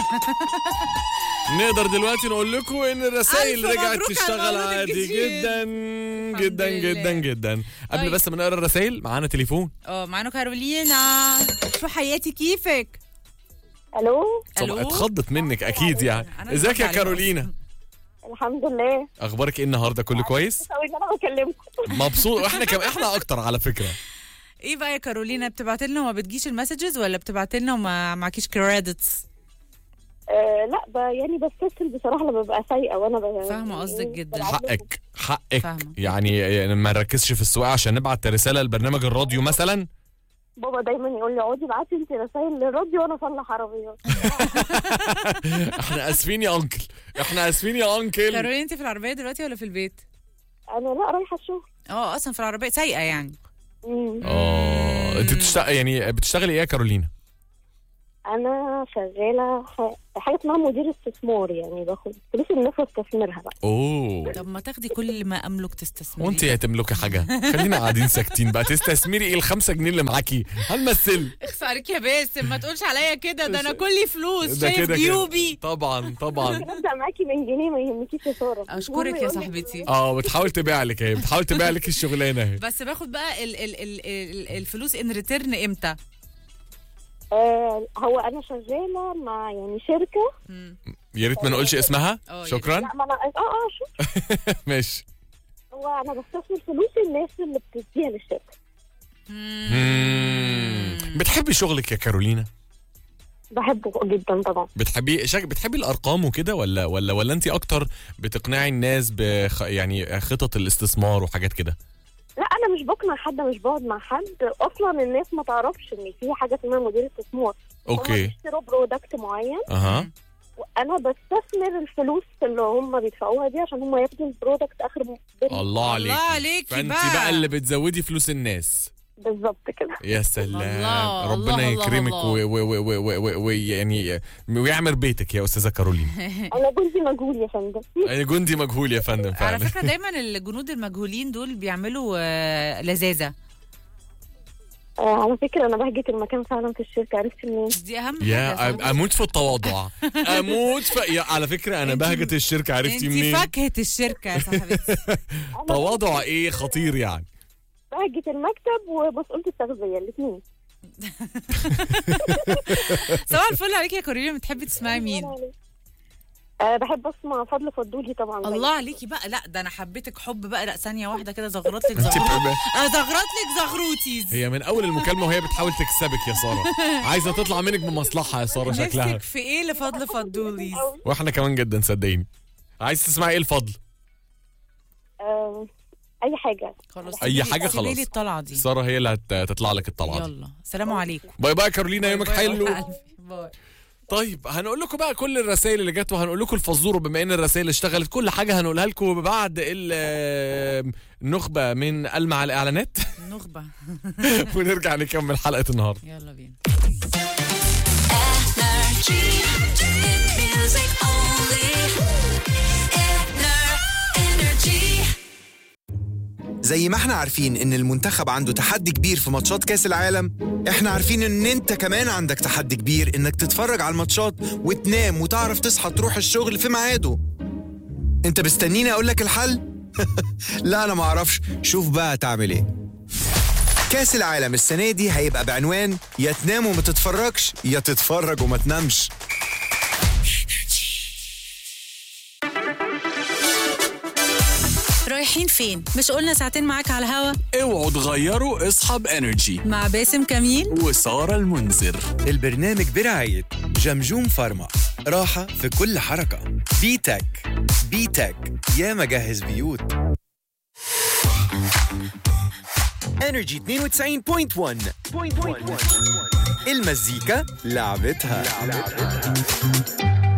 نقدر دلوقتي نقول لكم ان الرسائل ألف رجعت مبروك على تشتغل المولود عادي الجديد. جدا جدا لله. جدا جدا قبل طيب. بس ما نقرا الرسائل معانا تليفون اه معانا كارولينا شو حياتي كيفك؟ الو طب ألو؟ اتخضت منك اكيد يعني أنا ازيك اتخض يا عليها كارولينا الحمد لله اخبارك ايه النهارده كله كويس قوي ان انا بكلمكم مبسوط احنا كم احنا اكتر على فكره ايه بقى يا كارولينا بتبعت لنا وما بتجيش المسجز ولا بتبعت لنا وما معكيش كريدتس؟ آه لا ب... يعني بستسهل بصراحه لما ببقى سايقه وانا ب... فاهمة قصدك جدا. بلعب لكم. حقك حقك فاهمة. يعني يعني ما نركزش في السواقه عشان نبعت رساله لبرنامج الراديو مثلا بابا دايما يقول لي اقعدي ابعتي انت رسايل للراديو وانا اصلح عربيات احنا اسفين يا انكل احنا اسفين يا انكل كارولينا انت في العربية دلوقتي ولا في البيت؟ انا لا رايحه الشغل اه اصلا في العربية سايقة يعني مم. اه انت بتشتغل يعني بتشتغلي ايه يا كارولينا انا شغاله ح... حاجه اسمها مدير استثمار يعني باخد فلوس الناس واستثمرها بقى اوه طب ما تاخدي كل ما املك تستثمري وانت يا تملكي حاجه خلينا قاعدين ساكتين بقى تستثمري ايه الخمسة جنيه اللي معاكي هنمثل اخس عليك يا باسم ما تقولش عليا كده ده انا كلي فلوس ده شايف كده كده. جيوبي طبعا طبعا ابدا معاكي من جنيه ما يهمكيش يا ساره اشكرك يا المهم يقول لك- صاحبتي اه بتحاول تبيع لك اهي بتحاول تبيع لك الشغلانه اهي بس باخد بقى ال ال ال ال الفلوس ان ريتيرن امتى؟ آه هو انا شغاله مع يعني شركه مم. يا ريت ما نقولش اسمها اه، يا شكرا لا ما انا اه اه شوف ماشي هو انا بستثمر فلوس الناس اللي بتديها للشركه مم. بتحبي شغلك يا كارولينا بحبه جدا طبعا بتحبي شك... بتحبي الارقام وكده ولا ولا ولا انت اكتر بتقنعي الناس بخ... يعني خطط الاستثمار وحاجات كده لا انا مش بقنع حد مش بقعد مع حد اصلا الناس ما تعرفش ان في حاجه اسمها مدير استثمار هم اوكي بيشتروا برودكت معين اها وانا بستثمر الفلوس اللي هم بيدفعوها دي عشان هم ياخدوا البرودكت اخر م- بال- الله عليك الله عليكي فانت بقى. بقى اللي بتزودي فلوس الناس بالظبط كده يا سلام الله، ربنا الله، الله، يكرمك الله. و- و- و- و- و- و- ويعني ويعمر بيتك يا استاذه كارولين انا جوزي مجهول يا فندم أنا جندي مجهول يا فندم على فعلا فكره دايما الجنود المجهولين دول بيعملوا آه، لذاذه آه على فكره انا بهجت المكان فعلا في الشركه عرفت منين دي اهم حاجه يا صاحبي. أم- اموت في التواضع اموت في يا على فكره انا انتي- بهجه الشركه عرفتي انت منين فاكهه الشركه يا صاحبتي أنا تواضع ايه خطير يعني بهجت المكتب ومسؤوله التغذيه الاثنين صباح الفل عليكي يا كوريا بتحبي تسمعي مين أه بحب اسمع فضل فضولي طبعا الله عليكي بقى لا ده انا حبيتك حب بقى لا ثانيه واحده كده زغرت لك انت زغروت بتحبي- انا زغرت لك زغروتيز هي من اول المكالمه وهي بتحاول تكسبك يا ساره عايزه تطلع منك بمصلحه يا ساره شكلها نفسك في ايه لفضل فضوليز واحنا كمان جدا صدقيني عايز تسمعي ايه الفضل أه اي حاجه خلاص أي حاجة سيبي خلاص. لي الطلعه دي ساره هي اللي هتطلع لك الطلعه دي يلا سلام عليكم باي باي كارولينا يومك باي باي حلو يا قلبي. باي طيب هنقول لكم بقى كل الرسائل اللي جت وهنقول لكم الفزوره بما ان الرسائل اشتغلت كل حاجه هنقولها لكم بعد ال- النخبه من المع الاعلانات نخبه ونرجع نكمل حلقه النهارده يلا بينا Energy. Music only. Ener- Energy. زي ما احنا عارفين ان المنتخب عنده تحدي كبير في ماتشات كاس العالم احنا عارفين ان انت كمان عندك تحدي كبير انك تتفرج على الماتشات وتنام وتعرف تصحى تروح الشغل في ميعاده انت مستنيني اقول لك الحل لا انا ما اعرفش شوف بقى تعمل ايه كاس العالم السنه دي هيبقى بعنوان يا تنام وما تتفرجش يا تتفرج وما تنامش رايحين فين مش قلنا ساعتين معاك على الهوا اوعوا تغيروا اصحاب انرجي مع باسم كميل وساره المنذر البرنامج برعاية جمجوم فارما راحة في كل حركة بيتك بيتك يا مجهز بيوت انرجي 92.1 المزيكا لعبتها